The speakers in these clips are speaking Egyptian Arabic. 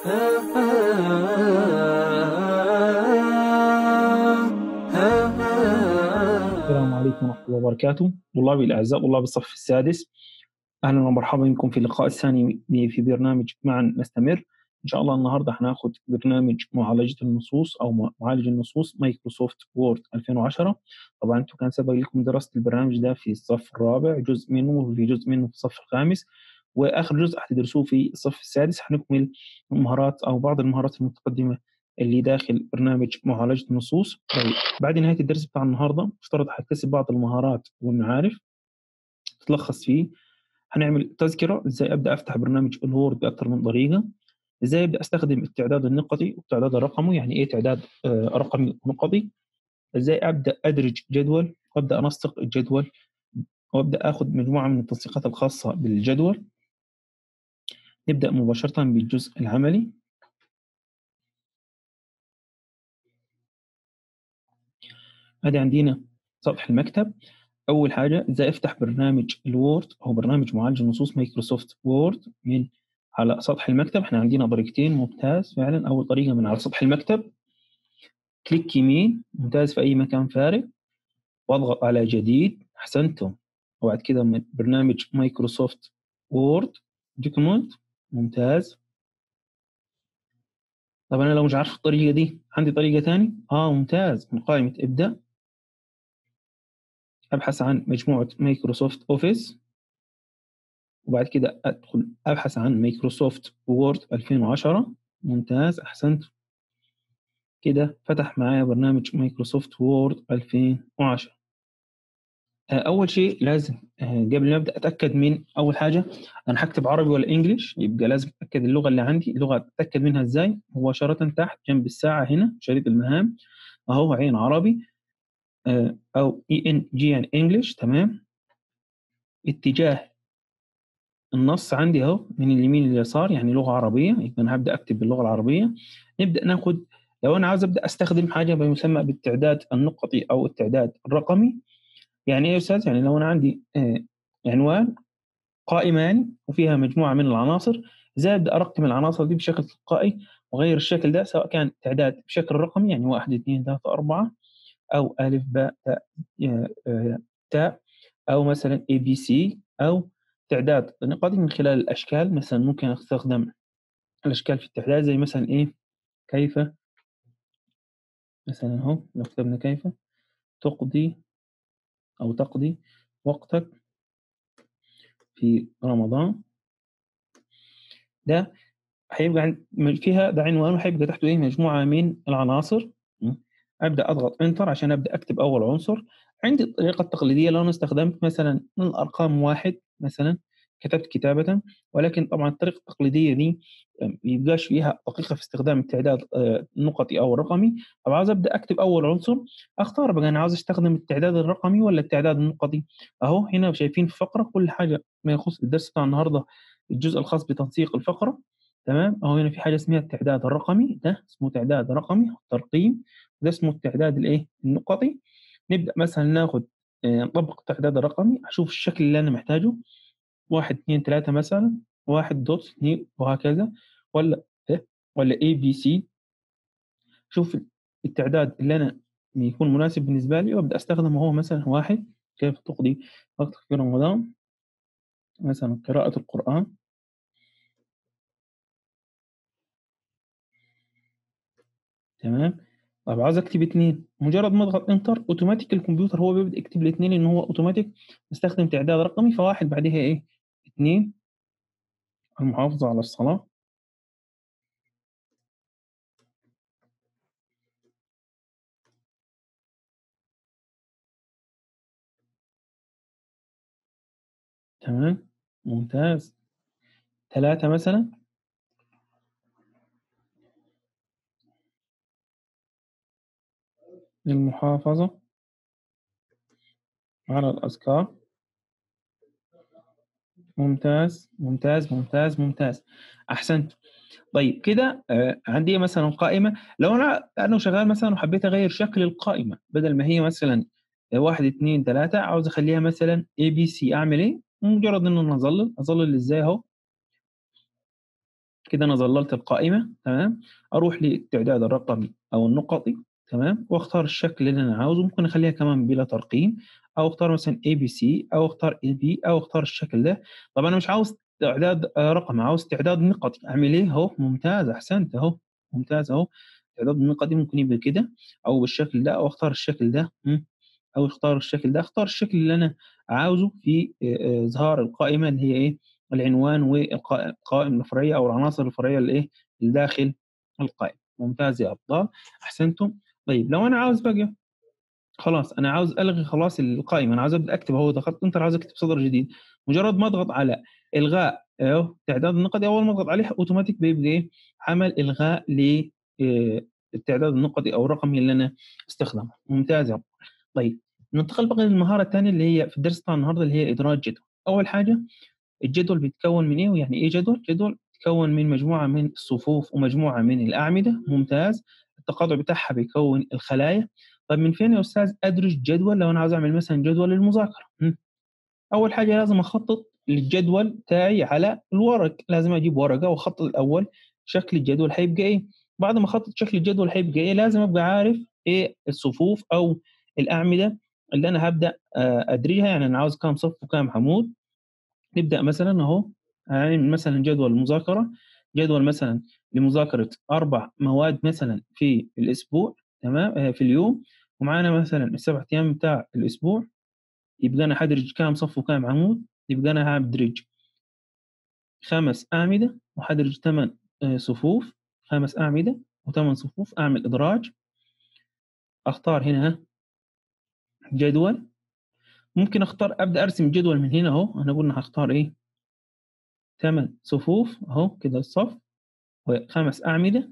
السلام عليكم ورحمة الله وبركاته طلابي الأعزاء طلاب الصف السادس أهلا ومرحبا بكم في اللقاء الثاني في برنامج معا نستمر إن شاء الله النهاردة هناخد برنامج معالجة النصوص أو معالج النصوص مايكروسوفت وورد 2010 طبعا أنتم كان سبق لكم دراسة البرنامج ده في الصف الرابع جزء منه وفي جزء منه في الصف الخامس واخر جزء حتدرسوه في الصف السادس حنكمل مهارات او بعض المهارات المتقدمه اللي داخل برنامج معالجه النصوص طيب بعد نهايه الدرس بتاع النهارده افترض حتكتسب بعض المهارات والمعارف تتلخص فيه هنعمل تذكره ازاي ابدا افتح برنامج الوورد باكثر من طريقه ازاي ابدا استخدم التعداد النقطي والتعداد الرقمي يعني ايه تعداد رقمي ونقطي ازاي ابدا ادرج جدول وابدا انسق الجدول وابدا اخذ مجموعه من التنسيقات الخاصه بالجدول نبدأ مباشرة بالجزء العملي هذا عندنا سطح المكتب أول حاجة إزاي أفتح برنامج الوورد أو برنامج معالج النصوص مايكروسوفت وورد من على سطح المكتب احنا عندنا طريقتين ممتاز فعلا أول طريقة من على سطح المكتب كليك يمين ممتاز في أي مكان فارغ واضغط على جديد أحسنتم وبعد كده برنامج مايكروسوفت وورد دوكيمنت ممتاز طب أنا لو مش عارف الطريقة دي عندي طريقة تاني آه ممتاز من قائمة ابدأ أبحث عن مجموعة مايكروسوفت أوفيس وبعد كده أدخل أبحث عن مايكروسوفت وورد 2010 ممتاز أحسنت كده فتح معايا برنامج مايكروسوفت وورد 2010 اول شيء لازم قبل ما ابدا اتاكد من اول حاجه انا هكتب عربي ولا انجلش يبقى لازم اتاكد اللغه اللي عندي اللغه اتاكد منها ازاي مباشره تحت جنب الساعه هنا شريط المهام اهو عين عربي او اي ان جي يعني انجلش تمام اتجاه النص عندي اهو من اليمين لليسار يعني لغه عربيه يبقى انا هبدا اكتب باللغه العربيه نبدا ناخد لو انا عاوز ابدا استخدم حاجه بيسمى بالتعداد النقطي او التعداد الرقمي يعني ايه يا استاذ؟ يعني لو انا عندي عنوان قائمه يعني وفيها مجموعه من العناصر ازاي ابدا ارقم العناصر دي بشكل تلقائي واغير الشكل ده سواء كان تعداد بشكل رقمي يعني واحد اثنين ثلاثة أربعة أو ألف باء تاء تاء أو مثلا اي بي سي أو تعداد نقاطي من خلال الأشكال مثلا ممكن أستخدم الأشكال في التعداد زي مثلا إيه كيف مثلا أهو لو كتبنا كيف تقضي أو تقضي وقتك في رمضان ده هيبقى عند فيها ده عنوان وهيبقى تحته ايه مجموعه من العناصر ابدا اضغط انتر عشان ابدا اكتب اول عنصر عندي الطريقه التقليديه لو انا استخدمت مثلا الارقام واحد مثلا كتبت كتابة ولكن طبعا الطريقة التقليدية دي يبقاش فيها دقيقة في استخدام التعداد النقطي أو الرقمي طب عاوز أبدأ أكتب أول عنصر أختار بقى أنا عاوز أستخدم التعداد الرقمي ولا التعداد النقطي أهو هنا شايفين في فقرة كل حاجة ما يخص الدرس بتاع النهاردة الجزء الخاص بتنسيق الفقرة تمام أهو هنا في حاجة اسمها التعداد الرقمي ده اسمه تعداد رقمي ترقيم ده اسمه التعداد الإيه النقطي نبدأ مثلا ناخد نطبق التعداد الرقمي أشوف الشكل اللي أنا محتاجه واحد اثنين ثلاثة مثلا واحد دوت اثنين وهكذا ولا إيه ولا اي بي سي شوف التعداد اللي أنا يكون مناسب بالنسبة لي وأبدأ أستخدمه هو مثلا واحد كيف تقضي وقتك في رمضان مثلا قراءة القرآن تمام طب عاوز اكتب اثنين مجرد ما اضغط انتر اوتوماتيك الكمبيوتر هو بيبدا يكتب لي اثنين ان هو اوتوماتيك استخدم تعداد رقمي فواحد بعدها ايه اثنين المحافظة على الصلاة تمام ممتاز ثلاثة مثلا للمحافظة على الأذكار ممتاز ممتاز ممتاز ممتاز احسنت طيب كده آه عندي مثلا قائمه لو انا انا شغال مثلا وحبيت اغير شكل القائمه بدل ما هي مثلا واحد اثنين ثلاثة عاوز اخليها مثلا اي بي سي اعمل ايه؟ مجرد ان انا اظلل اظلل ازاي اهو كده انا ظللت القائمه تمام اروح للتعداد الرقمي او النقطي تمام واختار الشكل اللي انا عاوزه ممكن اخليها كمان بلا ترقيم او اختار مثلا اي بي سي او اختار ال بي او اختار الشكل ده طبعا انا مش عاوز تعداد رقمي عاوز تعداد نقطي اعمل ايه اهو ممتاز احسنت اهو ممتاز اهو تعداد النقطي ممكن يبقى كده او بالشكل ده او اختار الشكل ده او اختار الشكل ده اختار الشكل اللي انا عاوزه في اظهار القائمه اللي هي ايه العنوان والقوائم الفرعيه او العناصر الفرعيه اللي ايه اللي داخل القائمه ممتاز يا ابطال احسنتم طيب لو انا عاوز بقى خلاص انا عاوز الغي خلاص القائمه انا عاوز ابدا اكتب اهو ضغطت انتر عاوز اكتب صدر جديد مجرد ما اضغط على الغاء اهو تعداد النقطي اول ما اضغط عليه اوتوماتيك بيبقى ايه عمل الغاء للتعداد النقطي او الرقمي اللي انا استخدمه ممتاز يا طيب ننتقل بقى للمهاره الثانيه اللي هي في الدرس بتاع النهارده اللي هي ادراج جدول اول حاجه الجدول بيتكون من ايه ويعني ايه جدول جدول بيتكون من مجموعه من الصفوف ومجموعه من الاعمده ممتاز التقاطع بتاعها بيكون الخلايا طيب من فين يا استاذ ادرج جدول لو انا عاوز اعمل مثلا جدول للمذاكره اول حاجه لازم اخطط للجدول بتاعي على الورق لازم اجيب ورقه واخطط الاول شكل الجدول هيبقى ايه بعد ما اخطط شكل الجدول هيبقى ايه لازم ابقى عارف ايه الصفوف او الاعمده اللي انا هبدا ادريها يعني انا عاوز كام صف وكام عمود نبدا مثلا اهو يعني مثلا جدول المذاكره جدول مثلا لمذاكره اربع مواد مثلا في الاسبوع تمام في اليوم ومعانا مثلا السبع ايام بتاع الاسبوع يبقى انا حدرج كام صف وكام عمود يبقى انا هدرج خمس اعمده وحدرج ثمان صفوف خمس اعمده وثمان صفوف اعمل ادراج اختار هنا جدول ممكن اختار ابدا ارسم جدول من هنا اهو انا قلنا هختار ايه ثمان صفوف اهو كده الصف وخمس اعمده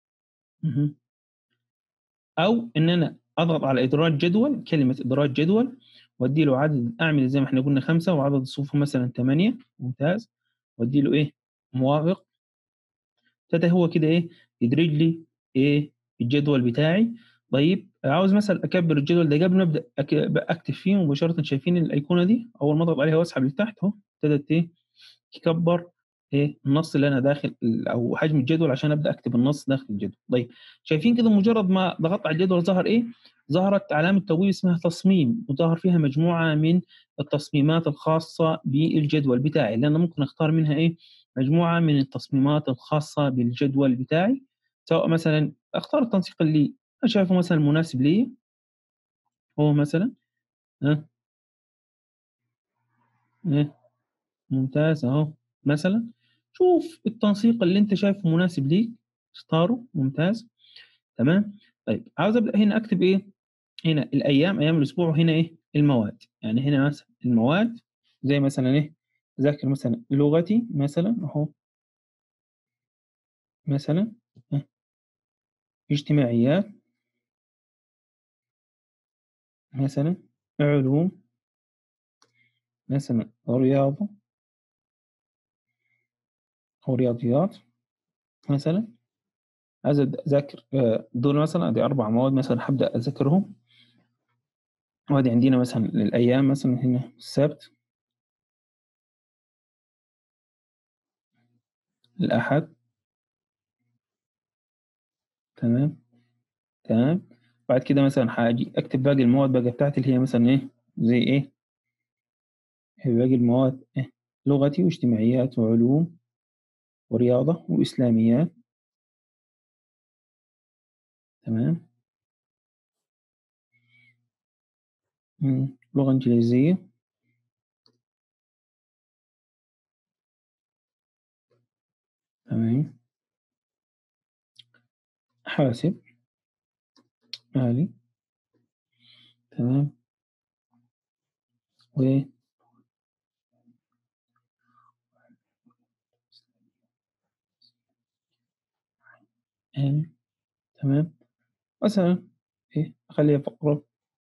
او ان انا اضغط على ادراج جدول كلمه ادراج جدول وادي له عدد الاعمده زي ما احنا قلنا خمسه وعدد الصفوف مثلا ثمانيه ممتاز وادي له ايه موافق ابتدى هو كده ايه يدرج لي ايه الجدول بتاعي طيب عاوز مثلا اكبر الجدول ده قبل ما ابدا اكتب فيه مباشره شايفين الايقونه دي اول ما اضغط عليها واسحب لتحت اهو ابتدت ايه تكبر ايه النص اللي انا داخل او حجم الجدول عشان ابدا اكتب النص داخل الجدول طيب شايفين كده مجرد ما ضغطت على الجدول ظهر ايه ظهرت علامه تبويب اسمها تصميم وظهر فيها مجموعه من التصميمات الخاصه بالجدول بتاعي اللي انا ممكن اختار منها ايه مجموعه من التصميمات الخاصه بالجدول بتاعي سواء مثلا اختار التنسيق اللي انا شايفه مثلا مناسب لي هو مثلا ها ها ممتاز اهو مثلا شوف التنسيق اللي انت شايفه مناسب ليك اختاره ممتاز تمام طيب عاوز ابدا هنا اكتب ايه هنا الايام ايام الاسبوع وهنا ايه المواد يعني هنا مثلا المواد زي مثلا ايه ذاكر مثلا لغتي مثلا اهو مثلا اجتماعيات مثلا علوم مثلا رياضة أو رياضيات مثلا عايز أذاكر دول مثلا أدي أربع مواد مثلا هبدأ أذاكرهم وادي عندنا مثلا الأيام مثلا هنا السبت الأحد تمام تمام بعد كده مثلا هاجي اكتب باقي المواد بقى بتاعتي اللي هي مثلا ايه زي ايه باقي المواد إيه؟ لغتي واجتماعيات وعلوم ورياضة وإسلاميات تمام مم. لغة إنجليزية تمام حاسب آلي تمام و آلي تمام مثلا إيه أخليها فقرة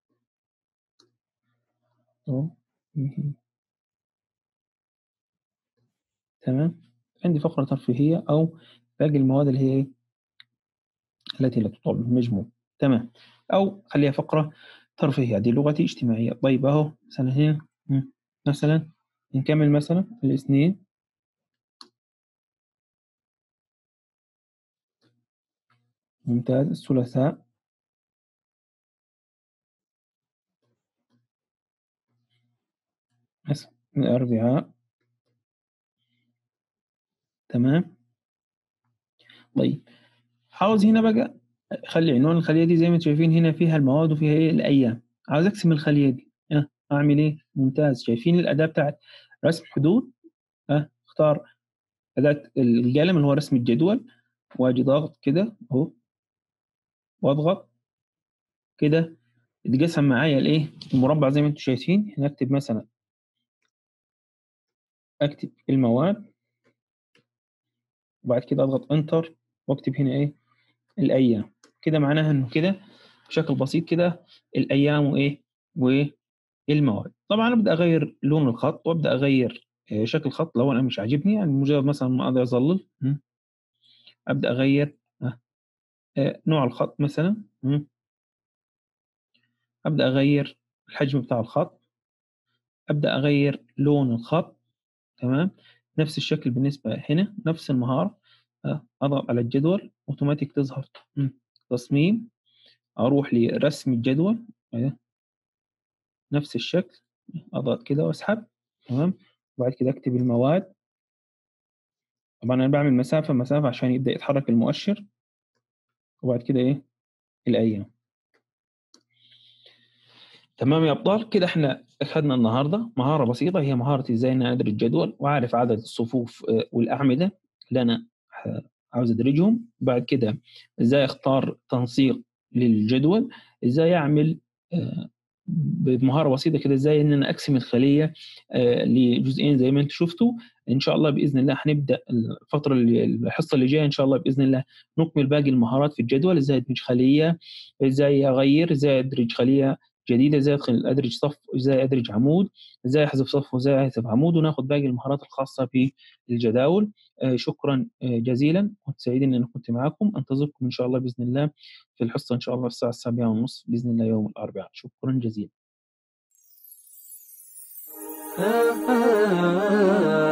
تمام عندي فقرة ترفيهية أو باقي المواد اللي هي التي لا تطالب المجموع تمام أو خليها فقرة ترفيهية دي لغتي اجتماعية طيب أهو مثلا هنا مثلا نكمل مثلا الاثنين ممتاز الثلاثاء الأربعاء تمام طيب عاوز هنا بقى خلي عنوان الخلية دي زي ما انتم شايفين هنا فيها المواد وفيها ايه الأيام عاوز أقسم الخلية دي أه أعمل ايه ممتاز شايفين الأداة بتاعت رسم حدود أه اختار أداة القلم اللي هو رسم الجدول واجي ضاغط كده اهو واضغط كده اتقسم معايا الايه المربع زي ما انتم شايفين هنا اكتب مثلا اكتب المواد وبعد كده اضغط انتر واكتب هنا ايه الايام كده معناها انه كده بشكل بسيط كده الايام وايه والمواد طبعا ابدا اغير لون الخط وابدا اغير شكل الخط لو انا مش عاجبني يعني مجرد مثلا ما اقدر اظلل ابدا اغير نوع الخط مثلا ابدا اغير الحجم بتاع الخط ابدا اغير لون الخط تمام نفس الشكل بالنسبه هنا نفس المهاره اضغط على الجدول اوتوماتيك تظهر تصميم اروح لرسم الجدول نفس الشكل اضغط كده واسحب تمام وبعد كده اكتب المواد طبعا انا بعمل مسافه مسافه عشان يبدا يتحرك المؤشر وبعد كده ايه الايام تمام يا ابطال كده احنا اخذنا النهارده مهاره بسيطه هي مهاره ازاي ان ادرج الجدول واعرف عدد الصفوف والاعمده اللي انا عاوز ادرجهم بعد كده ازاي اختار تنسيق للجدول ازاي اعمل بمهاره بسيطه كده ازاي ان انا اقسم الخليه لجزئين زي ما انتم شفتوا ان شاء الله باذن الله هنبدا الفتره اللي الحصه اللي جايه ان شاء الله باذن الله نكمل باقي المهارات في الجدول ازاي ادمج خليه ازاي اغير ازاي ادرج خليه جديده ازاي ادخل ادرج صف ازاي ادرج عمود ازاي احذف صف وازاي احذف عمود وناخد باقي المهارات الخاصه بالجداول شكرا جزيلا كنت سعيد ان انا كنت معكم انتظركم ان شاء الله باذن الله في الحصه ان شاء الله الساعه السابعه ونصف باذن الله يوم الاربعاء شكرا جزيلا